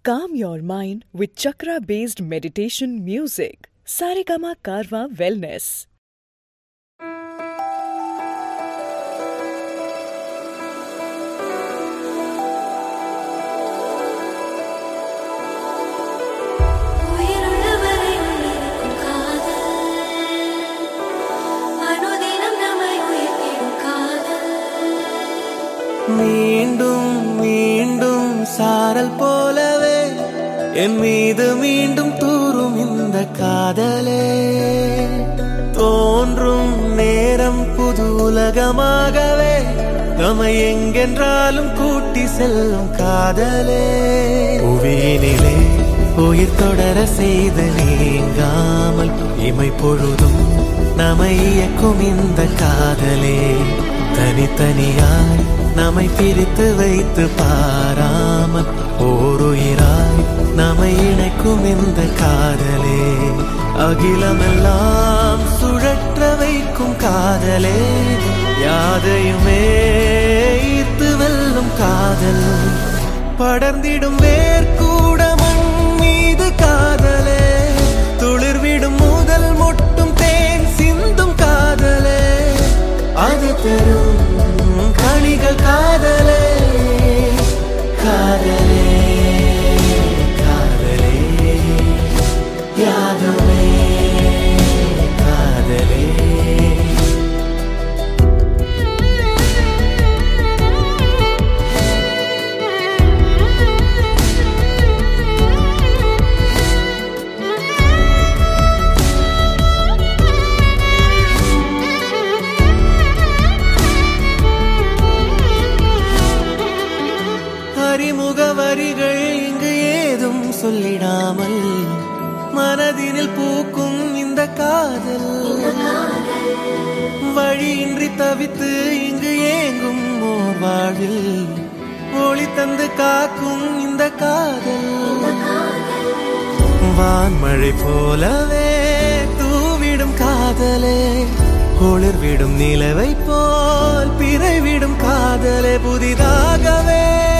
Calm your mind with chakra based meditation music. Saregama Karwa Wellness. உயிருள்ளவரை உள்ளிருக்கும் காதல் அனுதினம் நம்மை உயிர்ப்பிடும் காதல் மீண்டும் மீண்டும் சாரல் போலவே என் மீது மீண்டும் தூரும் இந்த காதலே தோன்றும் நேரம் புது உலகமாகவே நம்மை எங்கென்றாலும் கூட்டி செல்லும் காதலே புவியினிலே உயிர் தொடர செய்து நீங்காமல் இமை பொழுதும் நம்மை இயக்கும் இந்த காதலே தனித்தனியாய் நம்மை பிரித்து வைத்து பாராமல் ஓருயிராய் நம்மை இணைக்கும் இந்த காதலே அகிலமெல்லாம் சுழற்ற வைக்கும் காதலே யாதையுமே ஈர்த்து வெல்லும் காதல் படர்ந்திடும் வேர்க்கூட மண் மீது காதலே துளிர்விடும் முதல் மொட்டும் தேன் சிந்தும் காதலே அது பெரும் கணிகள் காதலே காதலே காதலே யாதுமே காதலே அறிமுக வரிகள் இங்கு ஏதும் சொல்லிடாமல் மனதினில் பூக்கும் இந்த காதல் வழியின்றி தவித்து இங்கு ஏங்கும் ஓர் வாழ்வில் ஒளி தந்து காக்கும் இந்த காதல் வான்மழை போலவே தூவிடும் காதலே ஒளிர்விடும் நிலவை போல் பிறைவிடும் காதலே புதிதாகவே